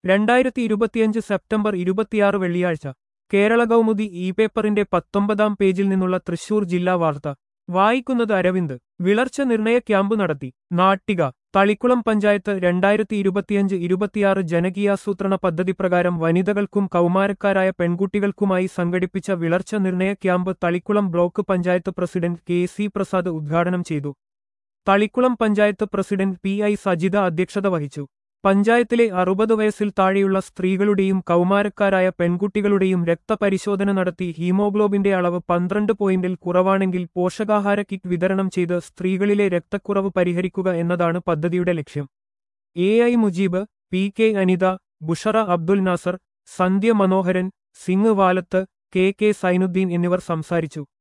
രണ്ടായിരത്തി ഇരുപത്തിയഞ്ച് സെപ്റ്റംബർ ഇരുപത്തിയാറ് വെള്ളിയാഴ്ച കേരള കൗമുദി ഇ പേപ്പറിന്റെ പത്തൊമ്പതാം പേജിൽ നിന്നുള്ള തൃശൂർ ജില്ലാ വാർത്ത വായിക്കുന്നത് അരവിന്ദ് വിളർച്ച നിർണയ ക്യാമ്പ് നടത്തി നാട്ടിക തളിക്കുളം പഞ്ചായത്ത് രണ്ടായിരത്തി ഇരുപത്തിയഞ്ച് ഇരുപത്തിയാറ് ജനകീയാസൂത്രണ പദ്ധതി പ്രകാരം വനിതകൾക്കും കൗമാരക്കാരായ പെൺകുട്ടികൾക്കുമായി സംഘടിപ്പിച്ച വിളർച്ച നിർണയ camp Thalikulam block panchayat president K C Prasad ഉദ്ഘാടനം ചെയ്തു Thalikulam panchayat president P I Sajitha അധ്യക്ഷത വഹിച്ചു പഞ്ചായത്തിലെ അറുപത് വയസ്സിൽ താഴെയുള്ള സ്ത്രീകളുടെയും കൗമാരക്കാരായ പെൺകുട്ടികളുടെയും രക്തപരിശോധന നടത്തി ഹീമോഗ്ലോബിന്റെ അളവ് പന്ത്രണ്ട് പോയിന്റിൽ കുറവാണെങ്കിൽ പോഷകാഹാര കിറ്റ് വിതരണം ചെയ്ത് സ്ത്രീകളിലെ രക്തക്കുറവ് പരിഹരിക്കുക എന്നതാണ് പദ്ധതിയുടെ ലക്ഷ്യം A I Mujeeb P K Anitha Bushara Abdul Nasar Sandhya Manoharan Singh Valath K K Sainuddin എന്നിവർ സംസാരിച്ചു